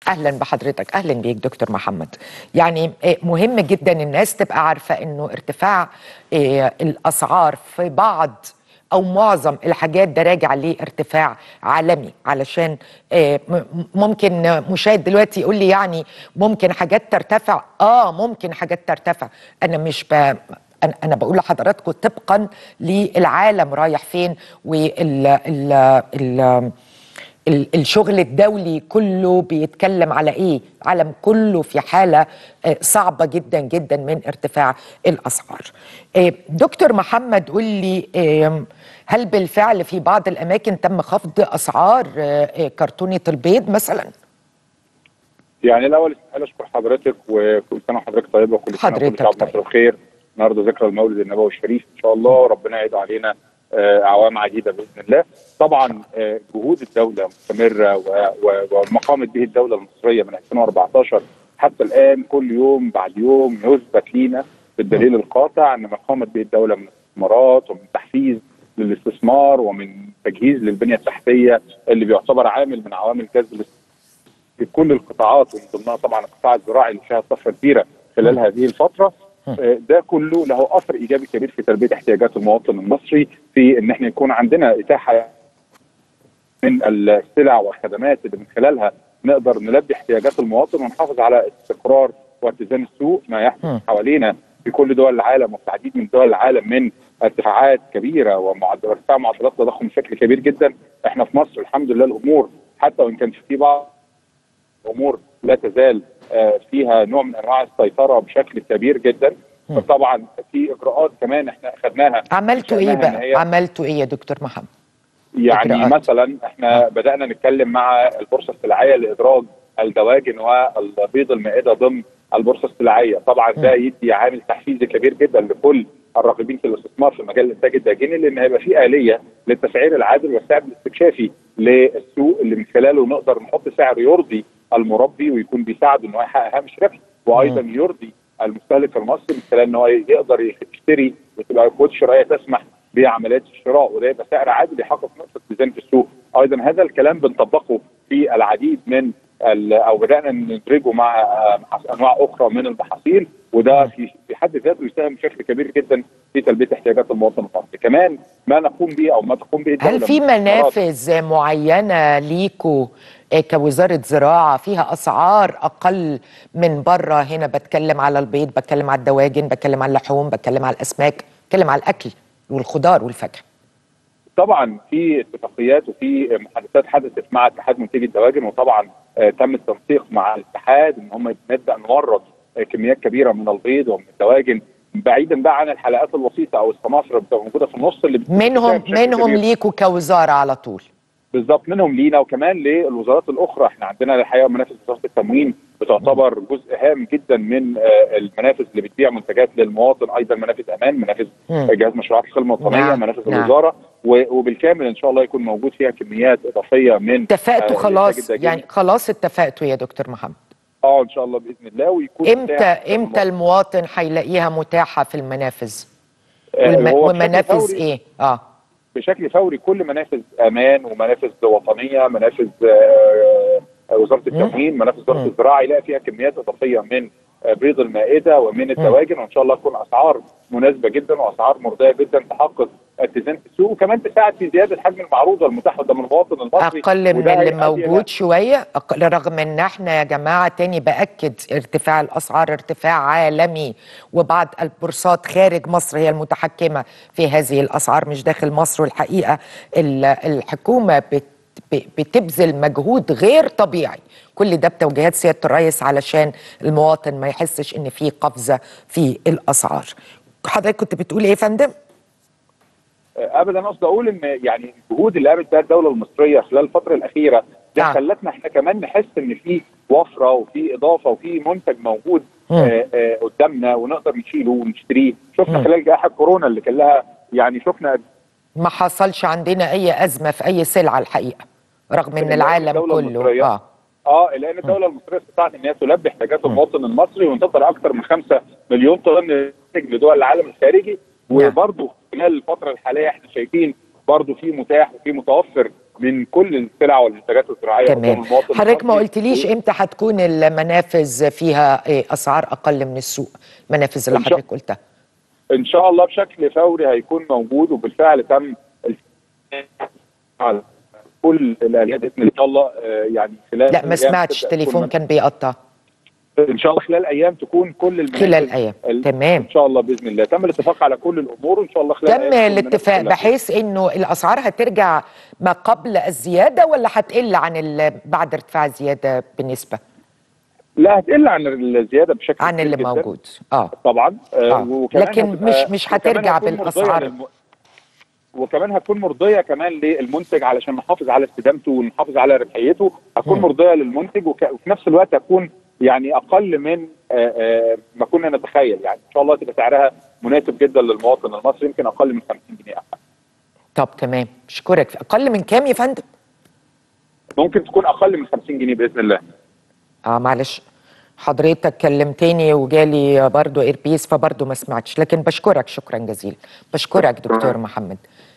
اهلا بحضرتك اهلا بيك دكتور محمد يعني آه، مهم جدا الناس تبقى عارفه انه ارتفاع آه، الاسعار في بعض او معظم الحاجات ده راجع لارتفاع عالمي علشان آه، م- ممكن مشاهد دلوقتي يقول لي يعني ممكن حاجات ترتفع اه ممكن حاجات ترتفع انا مش ب... انا أنا بقول لحضراتكم طبقا للعالم رايح فين وال ال... ال... ال- الشغل الدولي كله بيتكلم على ايه العالم كله في حالة آه، صعبة جدا جدا من ارتفاع الأسعار آه، دكتور محمد قول لي آم، هل بالفعل في بعض الأماكن تم خفض أسعار آه، آه، كرتونة البيض مثلا يعني الاول اسمح لي اشكر حضرتك وكل سنه وحضرتك طيبه وكل سنه وكل حضرتك شعب طيب. مصر بخير النهارده ذكرى المولد النبوي الشريف ان شاء الله وربنا يعيد علينا آه، اعوام عديده باذن الله طبعا آه، جهود الدوله مستمره و- و- وما قامت به الدوله المصريه من 2014 حتى الان كل يوم بعد يوم يثبت لينا بالدليل القاطع ان ما قامت به الدوله من استثمارات ومن تحفيز للاستثمار ومن تجهيز للبنيه التحتيه اللي بيعتبر عامل من عوامل جذب في كل القطاعات ومن ضمنها طبعا القطاع الزراعي اللي شهد طفره كبيره خلال هذه الفتره آه، ده كله له اثر ايجابي كبير في تلبيه احتياجات المواطن المصري في ان احنا يكون عندنا اتاحه من السلع والخدمات اللي من خلالها نقدر نلبي احتياجات المواطن ونحافظ على استقرار واتزان السوق ما مم. يحدث حوالينا في كل دول العالم وفي العديد من دول العالم من ارتفاعات كبيره ومعدل ارتفاع معدلات التضخم بشكل كبير جدا احنا في مصر الحمد لله الامور حتى وان كان في بعض امور لا تزال آه، فيها نوع من انواع السيطره بشكل كبير جدا مم. فطبعا في اجراءات كمان احنا اخذناها عملتوا ايه شأنها إن بقى هي- عملتوا ايه يا دكتور محمد يعني إجراءات. مثلا احنا بدانا نتكلم مع البورصه السلعيه لادراج الدواجن والبيض المائده ضمن البورصه السلعيه طبعا ده يدي عامل تحفيزي كبير جدا لكل الراغبين في الاستثمار في مجال الانتاج الداجني لان هيبقى في اليه للتسعير العادل والسعر الاستكشافي للسوق اللي من خلاله نقدر نحط سعر يرضي المربي ويكون بيساعده ان هو يحقق هامش ربح وايضا يرضي المستهلك المصري من خلال ان هو يقدر يشتري وتبقى القوات الشرائيه تسمح بعمليات الشراء وده يبقى سعر عادل يحقق نقطه ميزان في السوق ايضا هذا الكلام بنطبقه في العديد من ال- او بدانا ندرجه مع آه، مع انواع اخرى من المحاصيل وده في في حد ذاته يساهم بشكل كبير جدا في تلبيه احتياجات المواطن المصري كمان ما نقوم به او ما تقوم به الدوله هل في من استثمارات منافذ معينة ليكوا آه، كوزارة زراعة فيها أسعار أقل من بره هنا بتكلم على البيض بتكلم على الدواجن بتكلم على اللحوم بتكلم على الأسماك بتكلم على الأكل والخضار والفاكهة طبعا في اتفاقيات وفي محادثات حدثت مع اتحاد منتجي الدواجن وطبعا آه، تم التنسيق مع الاتحاد ان هم نبدا نورد آه، كميات كبيره من البيض ومن الدواجن بعيدا بقى عن الحلقات الوسيطه او السماسره اللي بتبقى موجوده في النص اللي بتساهم منهم بشكل منهم كبير. ليكوا كوزارة على طول بالظبط منهم لينا وكمان للوزارات الاخرى احنا عندنا الحقيقه منافذ وزاره التموين بتعتبر جزء هام جدا من آه، المنافذ اللي بتبيع منتجات للمواطن ايضا منافذ امان منافذ مم. جهاز مشروعات الخدمه الوطنيه نعم، منافذ نعم. الوزاره و- وبالكامل ان شاء الله يكون موجود فيها كميات اضافيه من اتفقتوا آه، خلاص الإنتاج الداجني. يعني خلاص اتفقتوا يا دكتور محمد اه ان شاء الله باذن الله ويكون امتى متاح امتى المواطن هيلاقيها متاحة في المنافذ آه، والم... هو بشكل ومنافذ فوري- ايه اه بشكل فوري كل منافذ امان ومنافذ وطنيه منافذ آه، وزاره التموين منافذ وزاره مم. الزراعه يلاقي فيها كميات اضافيه من آه، بيض المائده ومن الدواجن وان شاء الله تكون اسعار مناسبه جدا واسعار مرضيه جدا تحقق اتزان في السوق وكمان تساعد في زياده حجم المعروض والمتاح قدام المواطن المصري اقل من وده اللي هيؤدي إلى- موجود شويه أقل رغم ان احنا يا جماعه تاني باكد ارتفاع الاسعار ارتفاع عالمي وبعض البورصات خارج مصر هي المتحكمه في هذه الاسعار مش داخل مصر والحقيقه ال- الحكومه بت ب- بتبذل مجهود غير طبيعي كل ده بتوجيهات سياده الرئيس علشان المواطن ما يحسش ان في قفزه في الاسعار حضرتك كنت بتقول ايه يا فندم ابدا قصدي اقول ان يعني الجهود اللي قامت بها الدوله المصريه خلال الفتره الاخيره ده نعم. خلتنا احنا كمان نحس ان في وفره وفي اضافه وفي منتج موجود مم. آه آه قدامنا ونقدر نشيله ونشتريه شفنا مم. خلال جائحه كورونا اللي كان لها يعني شفنا ما حصلش عندنا اي ازمه في اي سلعه الحقيقه رغم ان لأن العالم الدولة كله المصرية اه اه لان الدوله المصريه استطاعت ان هي تلبي احتياجات المواطن المصري وانتصر اكثر من 5 مليون طن ناتج لدول العالم الخارجي نعم. وبرضه خلال الفتره الحاليه احنا شايفين برضه في متاح وفي متوفر من كل السلع والمنتجات الزراعيه تمام قدام المواطن حضرتك ما المصري. قلتليش امتى هتكون المنافذ فيها إيه اسعار اقل من السوق المنافذ اللي إن شاء- حضرتك قلتها ان شاء الله بشكل فوري هيكون موجود وبالفعل تم الف- على كل الاليات باذن الله ان شاء الله آه، يعني خلال لا ما أيام سمعتش تبدأ تليفون تكون- كان بيقطع ان شاء الله خلال ايام تكون كل المنافذ خلال أيام. ال- تمام. ان شاء الله باذن الله تم الاتفاق على كل الامور وان شاء الله خلال تم أيام تكون المنافذ الاتفاق كلها. بحيث انه الاسعار هترجع ما قبل الزياده ولا هتقل عن ال- بعد ارتفاع الزياده بالنسبه لا هتقل عن الزياده بشكل عن كبير اللي جداً. موجود اه طبعا آه. آه. وكمان لكن هتبقى- مش- مش وكمان هترجع هتكون مرضية بالأسعار. للم... وكمان هتكون مرضيه كمان للمنتج علشان نحافظ على استدامته ونحافظ على ربحيته هتكون مم. مرضيه للمنتج وك... وفي نفس الوقت هتكون يعني اقل من آه، آه، ما كنا نتخيل يعني ان شاء الله تبقى سعرها مناسب جدا للمواطن المصري يمكن اقل من 50 جنيه طب تمام اشكرك اقل من كام يا فندم ممكن تكون اقل من 50 جنيه باذن الله اه معلش حضرتك كلمتني وجالي برضو ايربيس فبرضو ما سمعتش لكن بشكرك شكرا جزيلا بشكرك دكتور محمد